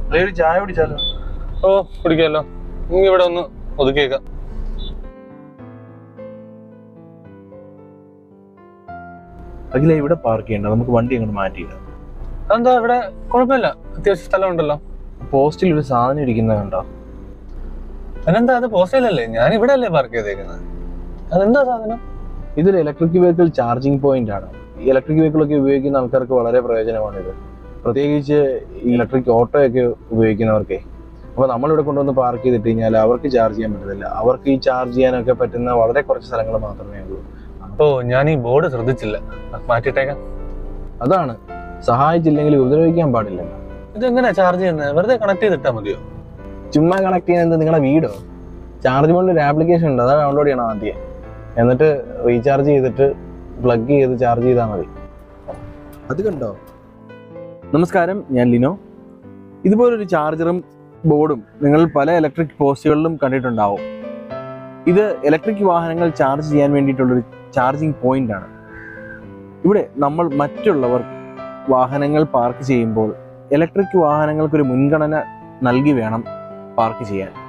അല്ലെ ഒരു ചായ കുടിച്ചാലോ ഓ കുടിക്കാമല്ലോ നീ ഇവിടെ ഒന്ന് ഒതുക്കിയേക്കാം അഖില ഇവിടെ പാർക്ക് ചെയ്യണ്ട നമുക്ക് വണ്ടി അങ്ങോട്ട് മാറ്റിയിടാം അതെന്താ ഇവിടെ കുഴപ്പമില്ല അത്യാവശ്യം സ്ഥലം ഉണ്ടല്ലോ പോസ്റ്റിൽ ഒരു സാധനം ഇരിക്കുന്നത് കണ്ടോ അതിനെന്താ അത് പോസ്റ്റലല്ലേ ഞാൻ ഇവിടെ അല്ലേ പാർക്ക് ചെയ്തേക്കുന്നത് അതെന്താ സാധനം ഇതൊരു ഇലക്ട്രിക് വെഹിക്കിൾ ചാർജിങ് പോയിന്റ് ആണ് ഈ ഇലക്ട്രിക് വെഹിക്കിൾ ഒക്കെ ഉപയോഗിക്കുന്ന ആൾക്കാർക്ക് വളരെ പ്രയോജനമാണിത് പ്രത്യേകിച്ച് ഇലക്ട്രിക് ഓട്ടോ ഒക്കെ ഉപയോഗിക്കുന്നവർക്കേ അപ്പൊ നമ്മളിവിടെ കൊണ്ടുവന്ന് പാർക്ക് ചെയ്തിട്ട് കഴിഞ്ഞാൽ അവർക്ക് ചാർജ് ചെയ്യാൻ പറ്റത്തില്ല അവർക്ക് ഈ ചാർജ് ചെയ്യാനൊക്കെ പറ്റുന്ന വളരെ കുറച്ച് സ്ഥലങ്ങൾ മാത്രമേ ഉള്ളൂ ഓ ഞാൻ ഈ ബോർഡ് ശ്രദ്ധിച്ചില്ല മാറ്റിട്ടേക്കാം അതാണ് സഹായിച്ചില്ലെങ്കിൽ ഉപദ്രവിക്കാൻ പാടില്ലല്ലോ ഇതെങ്ങനെയാ ചാർജ് ചെയ്യുന്നത് വെറുതെ കണക്ട് ചെയ്തിട്ടാ മതിയോ ചുമ്മാ കണക്ട് ചെയ്യുന്നത് നിങ്ങളുടെ വീടോ ചാർജ് കൊണ്ട് ഒരു ആപ്ലിക്കേഷൻ ഉണ്ട് അത് ഡൗൺലോഡ് ചെയ്യണം ആദ്യം എന്നിട്ട് റീചാർജ് ചെയ്തിട്ട് പ്ലഗ് ചെയ്ത് ചാർജ് ചെയ്താൽ മതി അത് കണ്ടോ നമസ്കാരം ഞാൻ ലിനോ ഇതുപോലൊരു ചാർജറും ബോർഡും നിങ്ങൾ പല ഇലക്ട്രിക് പോസ്റ്റുകളിലും കണ്ടിട്ടുണ്ടാവും ഇത് ഇലക്ട്രിക് വാഹനങ്ങൾ ചാർജ് ചെയ്യാൻ വേണ്ടിയിട്ടുള്ളൊരു ചാർജിങ് പോയിന്റ് ആണ് ഇവിടെ നമ്മൾ മറ്റുള്ളവർ വാഹനങ്ങൾ പാർക്ക് ചെയ്യുമ്പോൾ ഇലക്ട്രിക് വാഹനങ്ങൾക്കൊരു മുൻഗണന നൽകി വേണം പാർക്ക് ചെയ്യാൻ